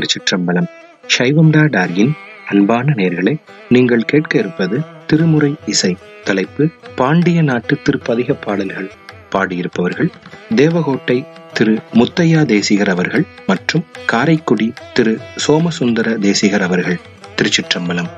திருச்சிற்றம்பலம் சைவம்டா டார்கின் அன்பான நேர்களே நீங்கள் கேட்க இருப்பது திருமுறை இசை தலைப்பு பாண்டிய நாட்டு திருப்பதிக பாடல்கள் பாடியிருப்பவர்கள் தேவகோட்டை திரு முத்தையா தேசிகர் அவர்கள் மற்றும் காரைக்குடி திரு சோமசுந்தர தேசிகர் அவர்கள் திருச்சிற்றம்பலம்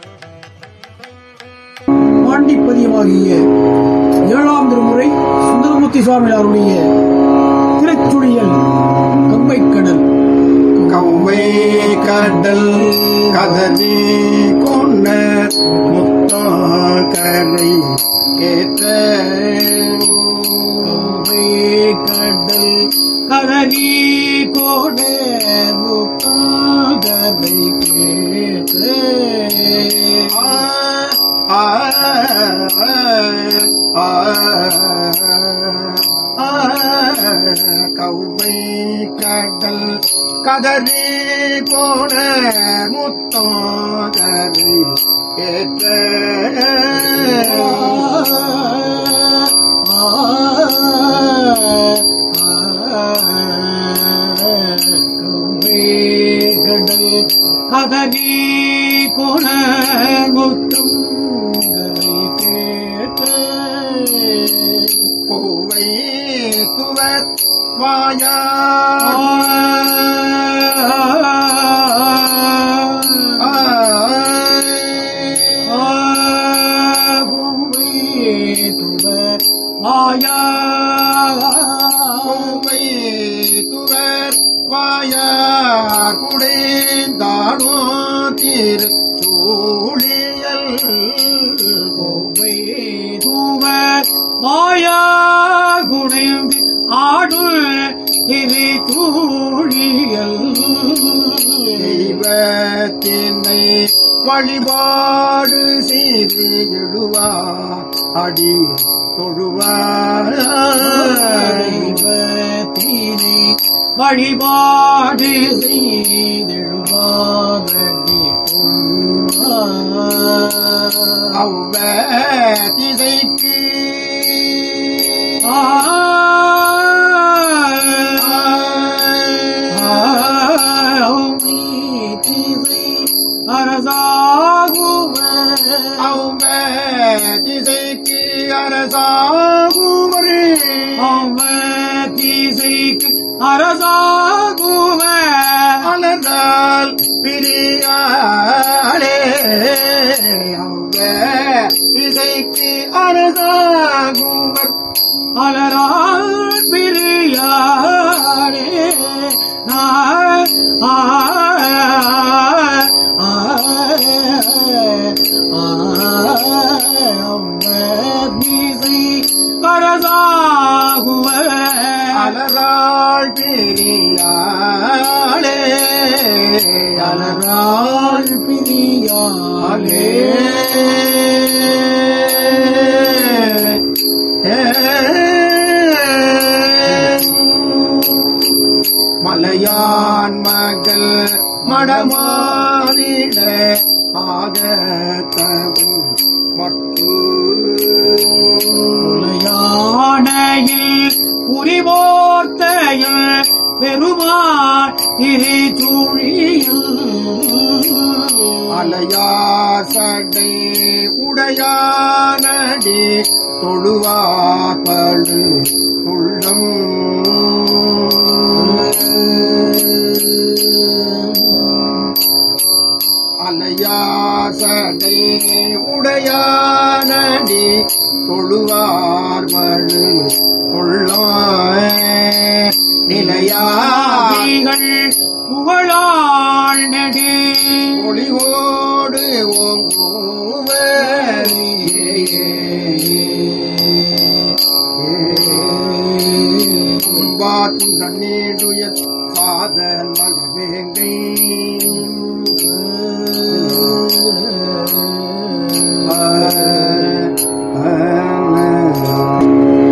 பாண்டிப்பதியமாகிய ஏழாம் திருமுறை சுந்தரமூர்த்தி சுவாமியாருடைய திருச்சுழியல் கம்பைக்கடல் கவ்வை கடல் கதறி கொண்ட முத்தாக்கரை கேட்ட கம்பை கடல் கதறி கோட முத்தாகரை கேட்ட ஆ, ஆ, ஆ, கவ்வை கடல் கதறி போன முத்தாக்கரை கேட்ட கடல் கதறி கொண முத்தும் கரை கேட்ட பூவை துவர் வாயா பூவை துவர் வாயார் குடைந்தாடோ திரு சூழியல் ஆடு இரு தூழியல் தெய்வத்தினை வழிபாடு செய்து எழுவார் அடி தொழுவார் தெய்வத்தினை வழிபாடு செய்தெழுவாதி அவ்வ திசைக்கு அவ்வ திசைக்கு அரசாகுமரே அரசாகுவ அலர்ந்தால் பிரியாளே அவ்வ திசைக்கு அரசாகுவர் அலரால் பிரியாரே ஆ ஆ ஆ மீசை கரதாகுவ அலராள் பிரியாளே அலரால் பிரியாலே மலையான் மகள் மடமானிட ஆகத்தவன் மற்றும் யானையில் உரிவோர்த்தையில் பெருமாள் இரு சூழியில் அலையார் சடை உடையானடி தொழுவாப்படு உள்ளம் அலையார் சடை உடையானடி தொழுவார்படு உள்ளம் நிலையார் ஆதிகள் புகழாள் நெடு ஒளிவோடு ஓங்குவாற்றும் தண்ணீடுய சாதல் மலவேங்கை ஆ, ஆ, ஆ.